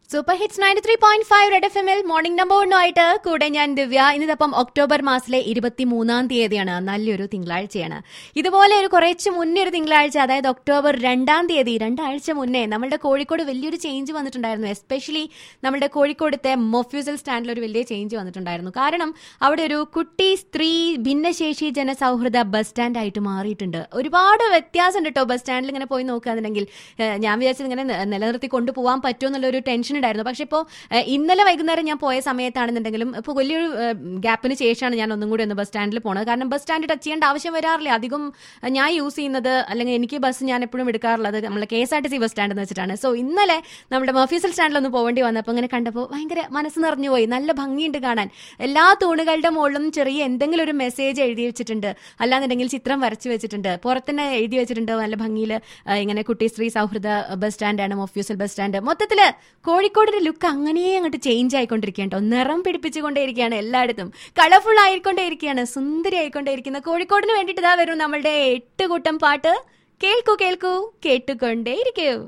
Super hits ninety three point five red F എമ്മിൽ morning number ഒന്നുമായിട്ട് കൂടെ ഞാൻ ദിവ്യ ഇന്നിതപ്പം ഒക്ടോബർ മാസത്തിലെ ഇരുപത്തി മൂന്നാം തീയതിയാണ് നല്ലൊരു തിങ്കളാഴ്ചയാണ് ഇതുപോലെ ഒരു കുറച്ച് മുന്നേ ഒരു തിങ്കളാഴ്ച അതായത് ഒക്ടോബർ രണ്ടാം തീയതി രണ്ടാഴ്ച മുന്നേ നമ്മുടെ കോഴിക്കോട് വലിയൊരു ചേഞ്ച് വന്നിട്ടുണ്ടായിരുന്നു എസ്പെഷ്യലി നമ്മുടെ കോഴിക്കോടത്തെ മൊഫ്യൂസൽ സ്റ്റാൻഡിൽ ഒരു വലിയ ചേഞ്ച് വന്നിട്ടുണ്ടായിരുന്നു കാരണം അവിടെ ഒരു കുട്ടി സ്ത്രീ ഭിന്നശേഷി ജനസൗഹൃദ ബസ് സ്റ്റാൻഡ് ആയിട്ട് മാറിയിട്ടുണ്ട് ഒരുപാട് വ്യത്യാസമുണ്ട് കേട്ടോ ബസ് സ്റ്റാൻഡിൽ ഇങ്ങനെ പോയി നോക്കുകയാണെന്നുണ്ടെങ്കിൽ ഏഹ് ഞാൻ വിചാരിച്ചത് ഇങ്ങനെ ന- നിലനിർത്തി കൊണ്ടുപോകാൻ പറ്റുമോ എന്നുള്ളൊരു ടെൻഷൻ ഉണ്ടായിരുന്നു പക്ഷെ ഇപ്പോൾ ഇന്നലെ വൈകുന്നേരം ഞാൻ പോയ സമയത്താണെന്നുണ്ടെങ്കിലും ഇപ്പോൾ വലിയൊരു ഏഹ്, ഗ്യാപ്പിന് ശേഷമാണ് ഞാൻ ഒന്നും കൂടി ഒന്ന് ബസ് സ്റ്റാൻഡിൽ പോണത് കാരണം ബസ് സ്റ്റാൻഡ് ടച്ച് ചെയ്യേണ്ട ആവശ്യം വരാറില്ല അധികം ഏഹ്, ഞാൻ യൂസ് ചെയ്യുന്നത് അല്ലെങ്കിൽ എനിക്ക് ബസ് ഞാൻ എപ്പോഴും എടുക്കാറുള്ളത് നമ്മളെ K S R T C bus stand എന്ന് വെച്ചിട്ടാണ് സോ ഇന്നലെ നമ്മുടെ മഫീസൽ സ്റ്റാൻഡിൽ ഒന്ന് പോകേണ്ടി വന്നപ്പോൾ ഇങ്ങനെ കണ്ടപ്പോൾ ഭയങ്കര മനസ്സ് നിറഞ്ഞു പോയി നല്ല ഭംഗിയുണ്ട് കാണാൻ എല്ലാ തൂണുകളുടെ മുകളിലും ചെറിയ എന്തെങ്കിലും ഒരു മെസ്സേജ് എഴുതി വെച്ചിട്ടുണ്ട് അല്ലാന്നുണ്ടെങ്കിൽ ചിത്രം വരച്ചു വെച്ചിട്ടുണ്ട് പുറത്തന്നെ എഴുതി വെച്ചിട്ടുണ്ട് നല്ല ഭംഗിയിൽ ഇങ്ങനെ കുട്ടി സ്ത്രീ സൗഹൃദ ബസ് സ്റ്റാൻഡാണ് മൊഫ്യൂസൽ ബസ് സ്റ്റാൻഡ് മൊത്തത്തില് കോഴിക്കോടിന്റെ ലുക്ക് അങ്ങനെ അങ്ങോട്ട് ചേഞ്ച് ആയിക്കൊണ്ടിരിക്കുകയാണ് ട്ടോ. നിറം പിടിപ്പിച്ചുകൊണ്ടേയിരിക്കുകയാണ് എല്ലായിടത്തും കളർഫുൾ ആയിക്കൊണ്ടേയിരിക്കുകയാണ് സുന്ദരി ആയിക്കൊണ്ടേയിരിക്കുന്ന കോഴിക്കോടിന് വേണ്ടിയിട്ട് ഇതാ വരും നമ്മളുടെ എട്ട് കൂട്ടം പാട്ട് കേൾക്കൂ കേൾക്കൂ കേട്ടുകൊണ്ടേയിരിക്കൂ